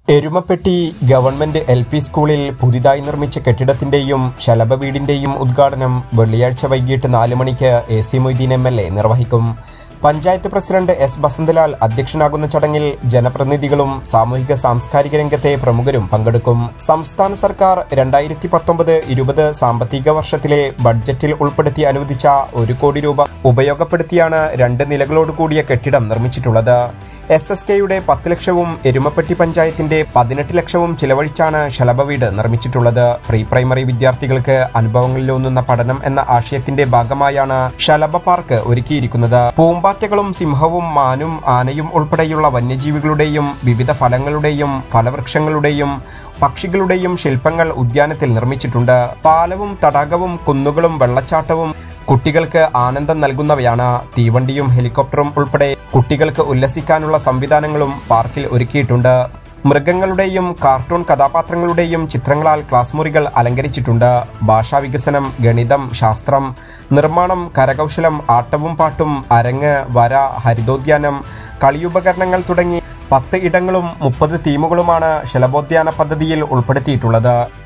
Erumapetty government L P സ്കൂളിൽ പുതിയതായി നിർമ്മിച്ച കെട്ടിടത്തിന്റെയും ശലഭ വീടിന്റെയും ഉദ്ഘാടനം വെള്ളിയാഴ്ച വൈകിട്ട് നാല് മണിക്ക് A C Moideen M L A നിർവഹിക്കും പഞ്ചായത്ത് പ്രസിഡന്റ് എസ് ബസന്തലാൽ അധ്യക്ഷനാകുന്ന ചടങ്ങിൽ ജനപ്രതിനിധികളും സാമൂഹിക സാംസ്കാരിക രംഗത്തെ പ്രമുഖരും പങ്കെടുക്കും സംസ്ഥാന സർക്കാർ രണ്ടായിരത്തി പത്തൊമ്പത് ഇരുപത് സാമ്പത്തിക വർഷത്തിലെ ബഡ്ജറ്റിൽ ഉൾപ്പെടുത്തി അനുവദിച്ച ഒരു കോടി രൂപ ഉപയോഗപ്പെടുത്തിയാണ് രണ്ട് നിലകളോട് കൂടിയ കെട്ടിടം നിർമ്മിച്ചിട്ടുള്ളത് എസ് എസ് കെയുടെ പത്ത് ലക്ഷവും എരുമപ്പെട്ടി പഞ്ചായത്തിന്റെ പതിനെട്ട് ലക്ഷവും ചിലവഴിച്ചാണ് ശലഭ വീട് നിർമ്മിച്ചിട്ടുള്ളത് പ്രീ പ്രൈമറി വിദ്യാർത്ഥികൾക്ക് അനുഭവങ്ങളിലൊന്നുന്ന പഠനം എന്ന ആശയത്തിന്റെ ഭാഗമായാണ് ശലഭ പാർക്ക് ഒരുക്കിയിരിക്കുന്നത് പൂമ്പാറ്റകളും സിംഹവും മാനും ആനയും ഉൾപ്പെടെയുള്ള വന്യജീവികളുടെയും വിവിധ ഫലങ്ങളുടെയും ഫലവൃക്ഷങ്ങളുടെയും പക്ഷികളുടെയും ശില്പങ്ങൾ ഉദ്യാനത്തിൽ നിർമ്മിച്ചിട്ടുണ്ട് പാലവും തടാകവും കുന്നുകളും വെള്ളച്ചാട്ടവും കുട്ടികൾക്ക് ആനന്ദം നൽകുന്നവയാണ് തീവണ്ടിയും ഹെലികോപ്റ്ററും ഉൾപ്പെടെ കുട്ടികൾക്ക് ഉല്ലസിക്കാനുള്ള സംവിധാനങ്ങളും പാർക്കിൽ ഒരുക്കിയിട്ടുണ്ട് മൃഗങ്ങളുടെയും കാർട്ടൂൺ കഥാപാത്രങ്ങളുടെയും ചിത്രങ്ങളാൽ ക്ലാസ് മുറികൾ അലങ്കരിച്ചിട്ടുണ്ട് ഭാഷാ വികസനം ഗണിതം ശാസ്ത്രം നിർമ്മാണം കരകൗശലം ആട്ടവും പാട്ടും അരങ്ങ് വര ഹരിതോദ്യാനം കളിയുപകരണങ്ങൾ തുടങ്ങി പത്ത് ഇടങ്ങളും മുപ്പത് തീമുകളുമാണ് ശലഭോദ്യാന പദ്ധതിയിൽ ഉൾപ്പെടുത്തിയിട്ടുള്ളത്